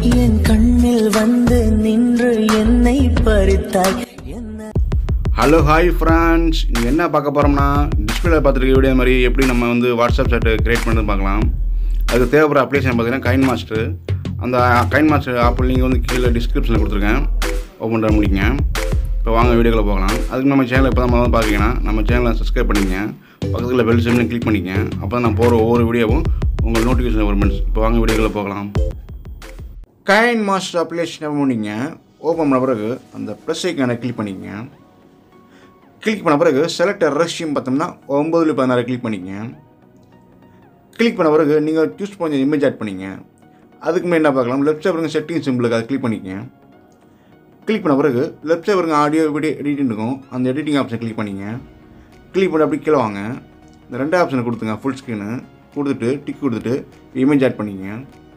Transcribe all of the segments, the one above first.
என் கண்ணில் வந்து நின்று என்னை பறித்தாய் என்ன ஹலோ ஹாய் ஃப்ரெண்ட்ஸ் நீங்கள் என்ன பார்க்க போகிறோம்னா டிஸ்பிளே பார்த்துருக்க வீடியோ மாதிரி எப்படி நம்ம வந்து வாட்ஸ்அப் சாட்டு கிரியேட் பண்ணுறது பார்க்கலாம் அதுக்கு தேவைப்படுற அப்ளிகேஷன் பார்த்தீங்கன்னா கைன் மாஸ்டர் அந்த கைன் மாஸ்டர் ஆப் நீங்கள் வந்து கீழே டிஸ்கிரிப்ஷனில் கொடுத்துருக்கேன் ஓப்பன் பண்ண முடியுங்க இப்போ வாங்க வீடியோக்குள்ள போகலாம் அதுக்கு நம்ம சேனலை இப்போ தான் முதல்ல பார்க்குறீங்கன்னா நம்ம சேனலை சப்ஸ்கிரைப் பண்ணிக்கங்க பக்கத்தில் பெல் சிம்னு கிளிக் பண்ணிக்கங்க அப்போ தான் நான் போகிற ஒவ்வொரு வீடியோவும் உங்கள் நோட்டிஃபிகேஷன் வரும் friends. இப்போ வாங்க வீடியோக்குள்ள போகலாம் கைன் மாஸ்டர் அப்ளிகேஷன் பண்ணிங்க ஓப்பன் பண்ண பிறகு அந்த ப்ளஸ் ஐக்கானை கிளிக் பண்ணிக்கங்க கிளிக் பண்ண பிறகு செலக்ட் ரெஷ்யூம் பார்த்தோம்னா ஒம்பதுல பதினாறு கிளிக் பண்ணிக்கங்க கிளிக் பண்ண பிறகு நீங்கள் சூஸ் பண்ண இமேஜ் ஆட் பண்ணிங்க அதுக்கு மேலே என்ன பார்க்கலாம் லெஃப்ட் சைடு பாருங்க செட்டிங் சிம்பிளுக்கு அதை கிளிக் பண்ணிக்கங்க கிளிக் பண்ண பிறகு லெஃப்ட் சைடு பாருங்க ஆடியோ வீடியோ எடிட்டிங் இருக்கும் அந்த எடிட்டிங் ஆப்ஷன் கிளிக் பண்ணிங்க கிளிக் பண்ணி அப்படி கீழே வாங்க இந்த ரெண்டு ஆப்ஷனை கொடுத்துங்க ஃபுல் ஸ்க்ரீனு கொடுத்துட்டு டிக் கொடுத்துட்டு இமேஜ் ஆட் பண்ணிங்க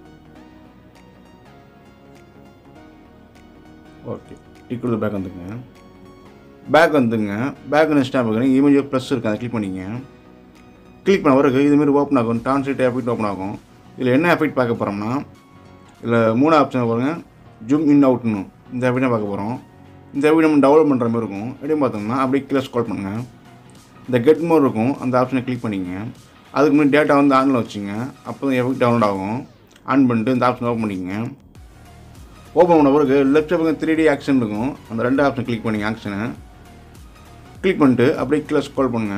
ஓகே டிக் கொடுத்து பேக் வந்துங்க பேக் வந்துங்க பேக் வந்து ஸ்டாப் ஆகுங்க இமேஜ் ப்ளஸ் இருக்குது அதை கிளிக் பண்ணிங்க கிளிக் பண்ண பிறகு இதுமாரி ஓப்பன் ஆகும் ட்ரான்ஸ்லேட் எஃபெக்ட் ஓப்பன் ஆகும் இதில் என்ன எஃபெக்ட் பார்க்க போகிறோம்னா இதில் மூணு ஆப்ஷன் பாருங்க ஜூம் இன் அவுட்னு இந்த எஃபெக்ட் தான் பார்க்க போகிறோம் இந்த எஃபெக்ட் நம்ம டவுன்லோட் பண்ணுற மாதிரி இருக்கும் எப்படின்னு பார்த்தோம்னா அப்படியே கீழே ஸ்கால் பண்ணுங்கள் இந்த கெட் மோர் இருக்கும் அந்த ஆப்ஷனை கிளிக் பண்ணிங்க அதுக்கு முன்னாடி டேட்டா வந்து ஆனில் வச்சுங்க அப்போ தான் எஃபெக்ட் டவுன்லோட் ஆகும் ஆன் பண்ணிட்டு இந்த ஆப்ஷன் ஓப்பன் பண்ணிக்கங்க ஓப்பன் பண்ண பிறகு லெஃப்ட் பக்கம் த்ரீ டி ஆக்ஷன் இருக்கும் அந்த ரெண்டு ஆப்ஷன் கிளிக் பண்ணி ஆக்ஷனை கிளிக் பண்ணிட்டு அப்படியே கீழே ஸ்க்ரோல் பண்ணுங்க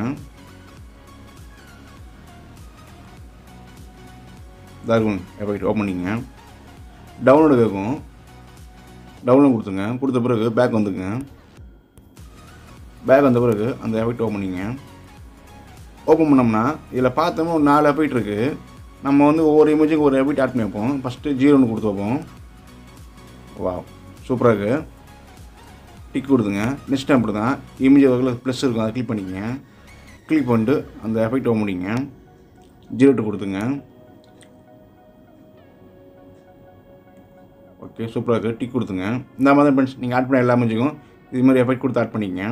இதாக இருக்கும் எஃபெக்ட் ஓப்பன் பண்ணிங்க டவுன்லோடு கேட்கும் டவுன்லோட் கொடுத்துங்க கொடுத்த பிறகு பேக் வந்துங்க பேக் வந்த பிறகு அந்த எஃபெக்ட் ஓப்பன் பண்ணிங்க ஓப்பன் பண்ணோம்னா இதில் பார்த்தோம்னா ஒரு நாலு எஃபெக்ட் இருக்குது நம்ம வந்து ஒவ்வொரு இமேஜுக்கு ஒரு எஃபெக்ட் ஆட் பண்ணி வைப்போம் ஃபஸ்ட்டு ஜீரோன்னு கொடுத்து வைப்போம் வா சூப்பராக இருக்குது டிக் கொடுத்துங்க நெக்ஸ்ட் டைம் அப்படி தான் இமேஜ் வகையில் ப்ளஸ் இருக்கும் அதை கிளிக் பண்ணிக்கங்க கிளிக் பண்ணிட்டு அந்த எஃபெக்ட் ஓப்பன் பண்ணிங்க ஜீரோ டூ கொடுத்துங்க ஓகே சூப்பராக இருக்குது டிக் கொடுத்துங்க இந்த மாதிரி தான் ஃப்ரெண்ட்ஸ் நீங்கள் ஆட் பண்ண எல்லா இமேஜுக்கும் இது மாதிரி எஃபெக்ட் கொடுத்து ஆட் பண்ணிக்கங்க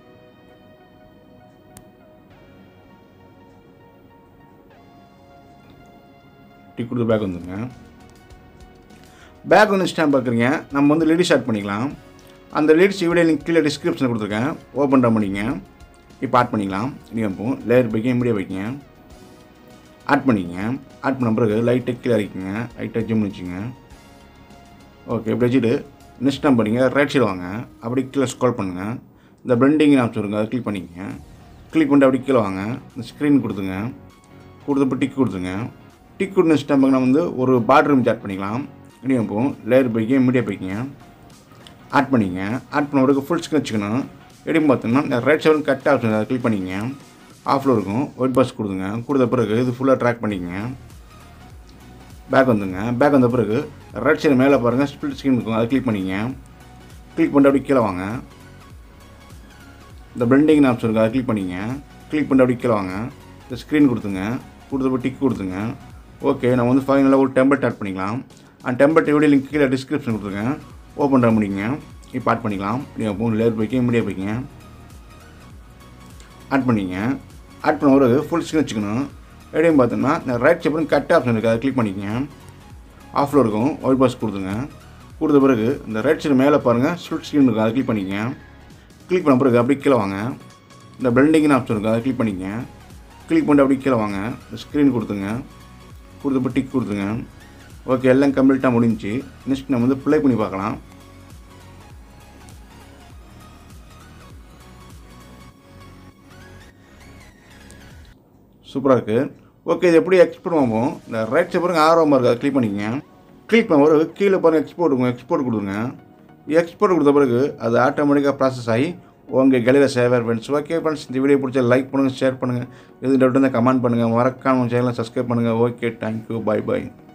டிக் கொடுத்து பேக் வந்துங்க பேக் வந்து ஸ்டாம்ப் பார்க்குறீங்க நம்ம வந்து லேடிஸ் ஆட் பண்ணிக்கலாம் அந்த லேடிஸ் வீடியோ லிங்க் கீழே டிஸ்கிரிப்ஷனில் கொடுத்துருக்கேன் ஓப்பன் பண்ண பண்ணிங்க இப்போ ஆட் பண்ணிக்கலாம் நீங்கள் இப்போ லேயர் பைக்க மீடியா வைக்கிங்க ஆட் பண்ணிங்க ஆட் பண்ண பிறகு லைட்டாக கீழே இறக்கிங்க லைட்டாக ஜிம் வச்சுங்க ஓகே இப்படி வச்சுட்டு நெக்ஸ்ட் டைம் பண்ணிங்க ரைட் சைடு வாங்க அப்படி கீழே ஸ்க்ரோல் பண்ணுங்கள் இந்த பிளண்டிங் ஆப்ஷன் இருக்கும் அதை கிளிக் பண்ணிக்கங்க கிளிக் பண்ணிட்டு அப்படி கீழே வாங்க இந்த ஸ்க்ரீன் கொடுத்துங்க கொடுத்தப்போ டிக் கொடுத்துங்க டிக் கொடுத்து நெக்ஸ்ட் டைம் நம்ம வந்து ஒரு பார்டர் இமேஜ் ஆட் பண்ணிக்கலாம் இனியும் இப்போ லேயர் பைக்கிங்க மீடியா பைக்கிங்க ஆட் பண்ணிங்க ஆட் பண்ண பிறகு ஃபுல் ஸ்க்ரீன் வச்சுக்கணும் எப்படின்னு பார்த்தோம்னா ரைட் சைடு கட் ஆப்ஷன் அதை கிளிக் பண்ணிக்கங்க ஆஃபில் இருக்கும் ஒயிட் பாஸ் கொடுத்துங்க கொடுத்த பிறகு இது ஃபுல்லாக ட்ராக் பண்ணிக்கங்க பேக் வந்துங்க பேக் வந்த பிறகு ரைட் சைடு மேலே பாருங்கள் ஸ்பிளிட் ஸ்க்ரீன் இருக்கும் அதை கிளிக் பண்ணிங்க கிளிக் பண்ணிட்டு அப்படி கீழே வாங்க இந்த பிளண்டிங் ஆப்ஷன் இருக்குது அதை கிளிக் பண்ணிங்க கிளிக் பண்ணிட்டு அப்படி கீழே வாங்க இந்த ஸ்க்ரீன் கொடுத்துங்க கொடுத்தப்போ டிக் கொடுத்துங்க ஓகே நம்ம வந்து ஃபைனலாக ஒரு டெம்ப்ளேட் ஆட் பண்ணிக்கலாம் அந்த டெம்ப்ளேட் வீடியோ லிங்க் கீழே டிஸ்கிரிப்ஷன் கொடுத்துருக்கேன் ஓப்பன் பண்ண முடியுங்க இப்போ ஆட் பண்ணிக்கலாம் நீங்கள் மூணு லேயர் போய்க்கு மீடியா போய்க்கிங்க ஆட் பண்ணிங்க ஆட் பண்ண பிறகு ஃபுல் ஸ்க்ரீன் வச்சுக்கணும் எப்படின்னு பார்த்தோம்னா இந்த ரைட் சைடு கட் ஆப்ஷன் இருக்குது அதை கிளிக் பண்ணிக்கங்க ஆஃபில் இருக்கும் ஒயிட் பாஸ் கொடுத்துங்க கொடுத்த பிறகு இந்த ரைட் சைடு மேலே பாருங்கள் ஸ்பிளிட் ஸ்க்ரீன் இருக்கும் அதை கிளிக் பண்ணிக்கங்க கிளிக் பண்ண பிறகு அப்படியே கீழே வாங்க இந்த பிளண்டிங்னு ஆப்ஷன் இருக்குது அதை கிளிக் பண்ணிக்கங்க கிளிக் பண்ணிட்டு அப்படியே கீழே வாங்க இந்த ஸ்க்ரீன் கொடுத்துங்க கொடுத்தப்போ டிக் கொடுத்துங்க ஓகே எல்லாம் கம்ப்ளீட்டாக முடிஞ்சுச்சு நெக்ஸ்ட் நம்ம வந்து ப்ளே பண்ணி பார்க்கலாம் சூப்பராக இருக்குது ஓகே இது எப்படி எக்ஸ்போர்ட் ஆகும் இந்த ரைட் சைடு பாருங்க ஆர்வமாக இருக்குது அதை கிளிக் பண்ணிக்கங்க கிளிக் பண்ண பிறகு கீழே பாருங்கள் எக்ஸ்போர்ட் இருக்கும் எக்ஸ்போர்ட் கொடுங்க எக்ஸ்போர்ட் கொடுத்த பிறகு அது ஆட்டோமேட்டிக்காக ப்ராசஸ் ஆகி உங்கள் கேலரியில் சேவர் ஃப்ரெண்ட்ஸ் ஓகே ஃப்ரெண்ட்ஸ் இந்த வீடியோ பிடிச்சா லைக் பண்ணுங்கள் ஷேர் பண்ணுங்கள் எது டவுட் இருந்தால் கமெண்ட் பண்ணுங்கள் மறக்காம சேனலை சப்ஸ்கிரைப் பண்ணுங்கள் ஓகே தேங்க்யூ பை பை